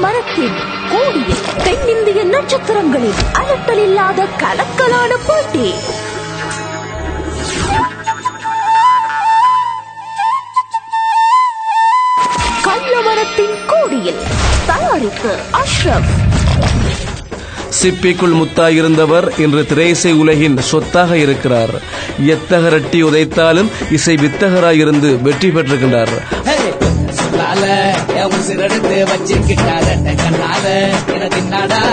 மரத்தின் கோடியில் தென்னிந்திய நட்சத்திரங்களின் அலட்டல் இல்லாத கலக்கலான போட்டி கள்ளமரத்தின் கோடியில் தயாரிப்பு அஷ்ரப் சிப்பிக்குள் முத்தாயிருந்தவர் இன்று திரையிசை உலகின் சொத்தாக இருக்கிறார் எத்தகரட்டி உதைத்தாலும் இசை வித்தகராயிருந்து வெற்றி பெற்றிருக்கின்றார் சொல்லால என் உசிரெடுத்து வச்சுக்கிட்டார கண்ணால எனக்கு என்னடா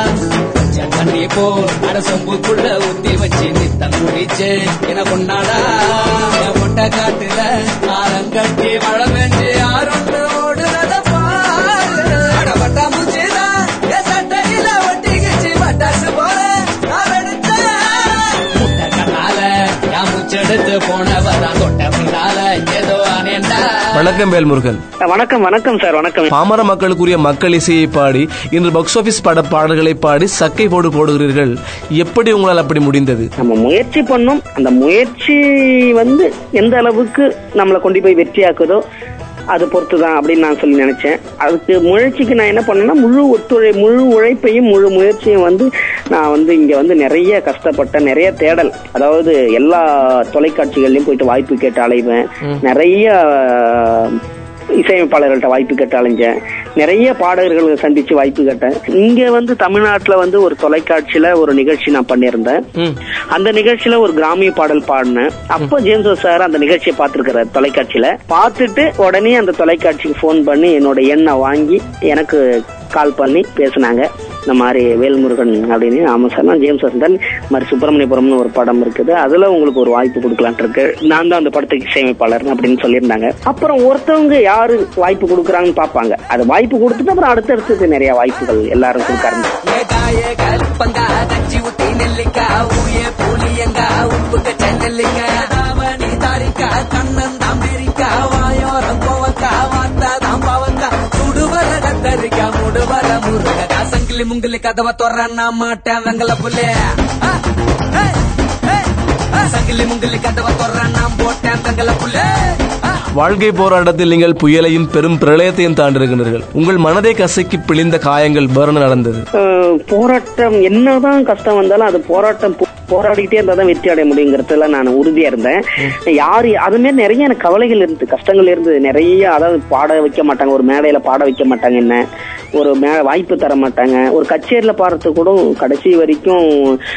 தண்ணி போ அட சொம்புக்குள்ள ஊத்தி வச்சு நித்தம் குடிச்சு என கொண்டாடா என் முட்டை காட்டுல ஆரங்கட்டி மழை பெஞ்சு யாரொன்று ஓடுறத பாரு அட பட்டா மூச்சுதா என் சட்டையில ஒட்டிக்கிச்சு பட்டாசு போல நான் வெடிச்சேன் முட்டை கண்ணால என் மூச்செடுத்து போனவதான் தொட்ட பின்னால ஏதோ அனேண்டா வணக்கம் வேல்முருகன் வணக்கம் வணக்கம் சார் வணக்கம் பாமர மக்களுக்குரிய மக்கள் இசையை பாடி இன்று பாக்ஸ் ஆபீஸ் பட பாடல்களை பாடி சக்கை போடு போடுகிறீர்கள் எப்படி உங்களால் அப்படி முடிந்தது நம்ம முயற்சி பண்ணோம் அந்த முயற்சி வந்து எந்த அளவுக்கு நம்மளை கொண்டு போய் வெற்றியாக்குதோ அது பொறுத்து தான் அப்படின்னு நான் சொல்லி நினைச்சேன் அதுக்கு முயற்சிக்கு நான் என்ன பண்ணேன்னா முழு ஒத்துழை முழு உழைப்பையும் முழு முயற்சியும் வந்து நான் வந்து இங்க வந்து நிறைய கஷ்டப்பட்டேன் நிறைய தேடல் அதாவது எல்லா தொலைக்காட்சிகள்லயும் போயிட்டு வாய்ப்பு கேட்டு அலைவேன் நிறைய இசையமைப்பாளர்கள்ட்ட வாய்ப்பு கேட்டு அலைஞ்சேன் நிறைய பாடகர்களை சந்திச்சு வாய்ப்பு கேட்டேன் இங்க வந்து தமிழ்நாட்டுல வந்து ஒரு தொலைக்காட்சியில ஒரு நிகழ்ச்சி நான் பண்ணியிருந்தேன் அந்த நிகழ்ச்சியில ஒரு கிராமிய பாடல் பாடினேன் அப்ப ஜேம்ஸ் சார் அந்த நிகழ்ச்சியை பார்த்திருக்கிறார் தொலைக்காட்சியில பார்த்துட்டு உடனே அந்த தொலைக்காட்சிக்கு ஃபோன் பண்ணி என்னோட எண்ணை வாங்கி எனக்கு கால் பண்ணி பேசினாங்க இந்த மாதிரி வேல்முருகன் அப்படின்னு ஆமா சார் நான் ஜேம்ஸ் வசந்தன் இந்த மாதிரி சுப்பிரமணியபுரம்னு ஒரு படம் இருக்குது அதுல உங்களுக்கு ஒரு வாய்ப்பு கொடுக்கலான் இருக்கு நான் தான் அந்த படத்துக்கு இசையமைப்பாளர் அப்படின்னு சொல்லியிருந்தாங்க அப்புறம் ஒருத்தவங்க யாரு வாய்ப்பு கொடுக்குறாங்கன்னு பார்ப்பாங்க அது வாய்ப்பு கொடுத்துட்டு அப்புறம் அடுத்தடுத்தது நிறைய வாய்ப்புகள் எல்லாரும் கொடுக்க ஆரம்பிச்சாங்க. ஏகாய கருப்பங்கா கச்சி ஊத்தி நெல்லிக்கா ஊய புளியங்கா உப்பு கச்ச நெல்லிக்கா தாவணி தாரிக்கா கண்ணன் தாம்பிரிக்கா வாயோரம் கோவக்கா வாத்தா தாம்பாவக்கா சுடுவர கத்தரிக்கா முடுவர முருகக்கா சங்கிலி முங்கிலி கதவ தொற நான் மாட்டேன் வெங்கல புள்ளே ஆ, ஏய், ஏய், ஆ, சங்கிலி முங்கிலி கதவ தொற நான் போட்டேன் வெங்கல புள்ளே ஆ, வாழ்க்கை போராட்டத்தில் நீங்கள் புயலையும் பெரும் பிரளயத்தையும் தாண்டிருக்கிறீர்கள் உங்கள் மனதை கசக்கி பிழிந்த காயங்கள் வேறு நடந்தது அஹ் போராட்டம் என்னதான் கஷ்டம் வந்தாலும் அது போராட்டம் போ- போராடிட்டே இருந்தா தான் வெற்றி அடைய முடியுங்கிறதுல நான் உறுதியா இருந்தேன் யாரு அது மாதிரி நிறைய எனக்கு கவலைகள் இருந்து கஷ்டங்கள் இருந்து நிறைய அதாவது பாட வைக்க மாட்டாங்க ஒரு மேடையில பாட வைக்க மாட்டாங்க என்ன ஒரு மே வாய்ப்பு தர மாட்டாங்க ஒரு கச்சேரியில பாடுறதுக்கு கூட கடைசி வரைக்கும்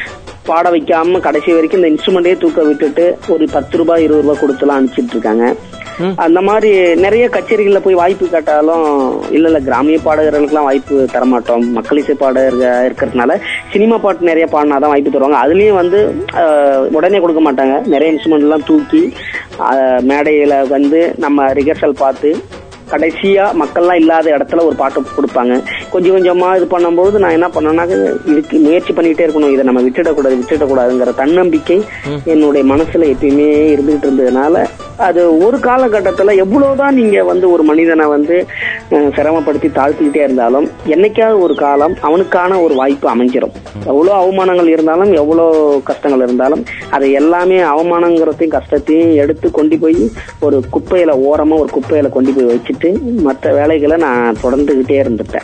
பாட வைக்காம கடைசி வரைக்கும் இந்த இன்ஸ்ட்ருமெண்டே தூக்க விட்டுட்டு ஒரு பத்து ரூபாய் இருபது ரூபாய் கொடுத்துலாம் அனுப்பிச்சிட்டு இருக்காங்க அந்த மாதிரி நிறைய கச்சேரிகள்ல போய் வாய்ப்பு கேட்டாலும் இல்ல இல்ல கிராமிய பாடகர்களுக்கெல்லாம் வாய்ப்பு தரமாட்டோம் மக்கள் இசை பாடகர்கள் இருக்கிறதுனால சினிமா பாட்டு நிறைய பாடினாதான் வாய்ப்பு தருவாங்க அதுலயும் வந்து ஆஹ், உடனே கொடுக்க மாட்டாங்க நிறைய இன்ஸ்ட்ருமெண்ட் எல்லாம் தூக்கி ஆஹ், மேடையில வந்து நம்ம ரிஹர்சல் பார்த்து கடைசியா மக்கள்லாம் இல்லாத இடத்துல ஒரு பாட்டு கொடுப்பாங்க கொஞ்சம் கொஞ்சமா இது பண்ணும்போது நான் என்ன பண்ணேன்னா இதுக்கு முயற்சி பண்ணிட்டே இருக்கணும் இதை நம்ம விட்டுடக்கூடாது விட்டுடக்கூடாதுங்கிற தன்னம்பிக்கை என்னுடைய மனசுல எப்பயுமே இருந்துகிட்டு இருந்ததுனால அது ஒரு காலகட்டத்துல எவ்வளவுதான் நீங்க வந்து ஒரு மனிதனை வந்து அஹ், சிரமப்படுத்தி தாழ்த்திக்கிட்டே இருந்தாலும் என்னைக்காவது ஒரு காலம் அவனுக்கான ஒரு வாய்ப்பு அமைஞ்சிரும் எவ்வளவு அவமானங்கள் இருந்தாலும் எவ்வளவு கஷ்டங்கள் இருந்தாலும் அதை எல்லாமே அவமானங்கிறதையும் கஷ்டத்தையும் எடுத்து கொண்டு போய் ஒரு குப்பையில ஓரமா ஒரு குப்பையில கொண்டு போய் வச்சுட்டு மற்ற வேலைகளை நான் தொடர்ந்துகிட்டே இருந்துட்டேன்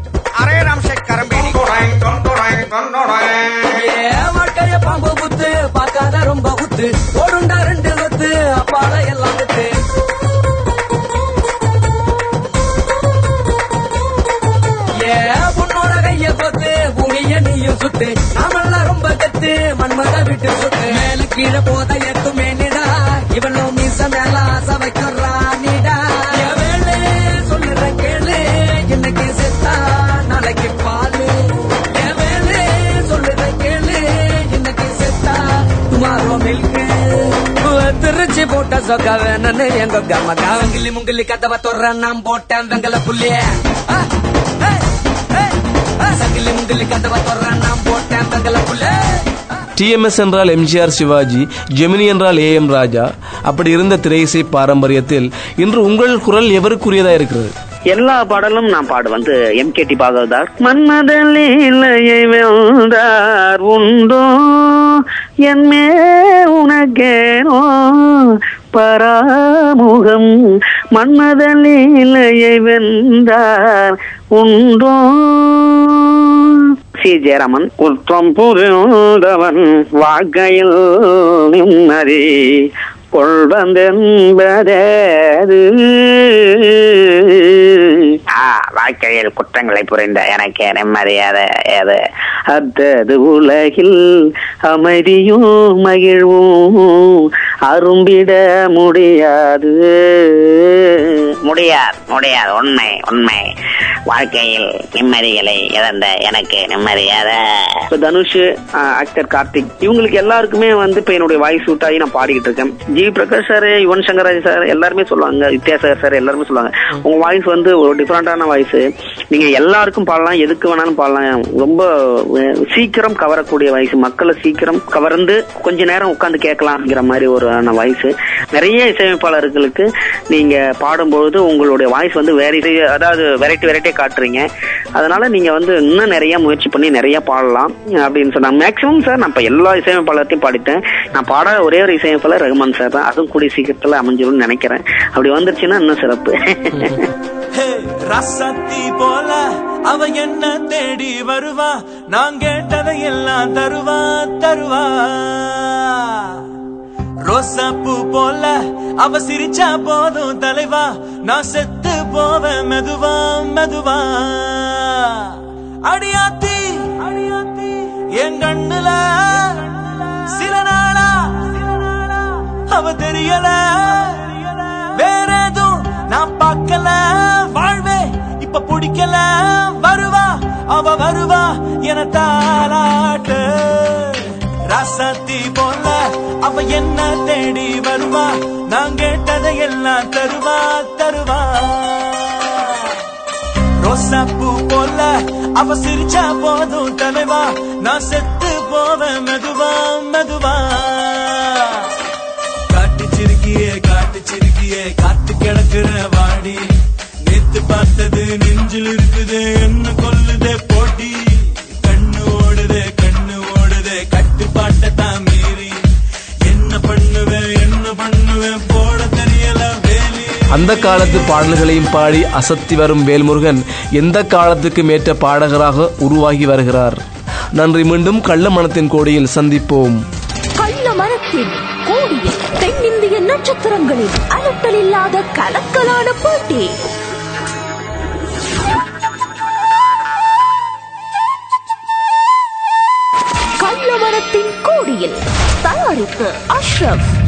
ஏ வாழ்க்கைய பாம்பு குத்து பார்க்காத ரொம்ப குத்து ஓடுண்டா ரெண்டு குத்து அப்பால எல்லாம் குத்து ஏ பொண்ணோட கைய கொத்து பூமிய நீயும் சுத்து நாமெல்லாம் ரொம்ப கத்து மண்மத விட்டு சுத்து மேல கீழே போத எத்துமே நிடா இவனும் மீச மேல ஆசை வைக்கிறா நீடா என் வேலை சொல்லுற கேளு இன்னைக்கு செத்தா நாளைக்கு பாலு என் வேலை சொல்லுற கேளு இன்னைக்கு செத்தா துமாரோ மில்கு திருச்சி போட்ட சொக்க வேணும்னு எங்க கம்ம காவங்கிலி முங்கிலி கதவை தொற நான் போட்டேன் வெங்கல புள்ளிய சங்கிலி முங்கிலி கதவை தொற நான் போட்டேன் வெங்கல புள்ளே டிஎம்எஸ் என்றால் எம்ஜிஆர் சிவாஜி ஜெமினி என்றால் ஏ எம் ராஜா அப்படி இருந்த திரையிசை பாரம்பரியத்தில் இன்று உங்கள் குரல் எவருக்குரியதா இருக்கிறது எல்லா பாடலும் நான் பாடுவேன் வந்து எம் கே டி பாகவதார் மன்மத லீலையை வெல்தார் உண்டோ என் மே உனக்கேனோ பராமுகம் மன்மத லீலையை வென்றார் உண்டோ சி ஜெயராமன் குற்றம் புரிந்தவன் வாழ்க்கையில் நிம்மதி கொள்வந்தென்பதேது ஆ, வாழ்க்கையில் குற்றங்களை புரிந்த எனக்கு நிம்மதியாத ஏது அத்தது உலகில் அமைதியும் மகிழ்வும் அரும்பிட முடியாது முடியாது முடியாது உண்மை உண்மை வாழ்க்கையில் நிம்மதிகளை இழந்த எனக்கு நிம்மதியாத இப்போ தனுஷ் ஆக்டர் கார்த்திக் இவங்களுக்கு எல்லாருக்குமே வந்து இப்போ என்னுடைய வாய்ஸ் சூட் ஆகி நான் பாடிக்கிட்டு இருக்கேன் G Prakash sir Yuvan Shankar Raj sir எல்லாருமே சொல்லுவாங்க வித்யாசாகர் சார் எல்லாருமே சொல்லுவாங்க உங்க வாய்ஸ் வந்து ஒரு டிஃப்ரெண்டான வாய்ஸ் நீங்க எல்லாருக்கும் பாடலாம் எதுக்கு வேணாலும் பாடலாம் ரொம்ப அஹ், சீக்கிரம் கவரக்கூடிய வாய்ஸ் மக்களை சீக்கிரம் கவர்ந்து கொஞ்ச நேரம் உட்காந்து கேட்கலாம்ங்கிற மாதிரி ஒரு வாய்ஸ் நிறைய இசையமைப்பாளர்களுக்கு நீங்க பாடும்பொழுது உங்களுடைய வாய்ஸ் வந்து வேற அதாவது வெரைட்டி வெரைட்டி காட்டுறீங்க அதனால நீங்க வந்து இன்னும் நிறைய முயற்சி பண்ணி நிறைய பாடலாம் அப்படின்னு சொன்னாங்க மேக்சிமம் சார் நான் இப்ப எல்லா இசையமைப்பாளர்த்தையும் பாடிட்டேன் நான் பாட ஒரே ஒரு இசையமைப்பாளர் ரகுமான் சார் தான் அதுவும் கூடிய சீக்கிரத்துல அமைஞ்சிரும்னு நினைக்கிறேன் அப்படி வந்துருச்சுன்னா இன்னும் சிறப்பு ஹே, ரசத்தி போல அவ என்ன தேடி வருவா நான் கேட்டதை எல்லாம் தருவா தருவா ரோசாப்பூ போல அவ சிரிச்சா போதும் தலைவா நான் செத்து போவேன் மெதுவா மெதுவா அடியாத்தி அடியாத்தி என் கண்ணுல சில நாளா அவ தெரியல வேற எதுவும் நான் பார்க்கல வாழ்வே இப்ப பிடிக்கல வருவா அவ வருவா என தாளாட்டு ராசாத்தி போல அவ என்ன தேடி வருவா நான் கேட்டதை எல்லாம் தருவா தருவா ரோசாப்பூ போல அவ சிரிச்சா போதும் தலைவா நான் செத்து போவேன் மெதுவா மெதுவா காட்டு சிறுக்கியே காட்டு சிறுக்கியே காத்து கிடக்குற வாடி நேத்து பார்த்தது நெஞ்சில் இருக்குது என்ன கொல்லுதே போட்டி கண்ணு ஓடுதே கண்ணு ஓடுதே கட்டுப்பாட்டை தான் மீறி என்ன பண்ணுவேன் என்ன பண்ணுவேன் போட தெரியல வேலி அந்த காலத்து பாடல்களையும் பாடி அசத்தி வரும் வேல்முருகன் எந்த காலத்துக்கும் ஏற்ற பாடகராக உருவாகி வருகிறார் நன்றி மீண்டும் கள்ள மனத்தின் கோடியில் சந்திப்போம் கள்ள மரத்தின் கோடியில் தென்னிந்திய நட்சத்திரங்களின் அலட்டல் இல்லாத கலக்கலான போட்டி கள்ள மரத்தின் கோடியில் தயாரிப்பு அஷ்ரப்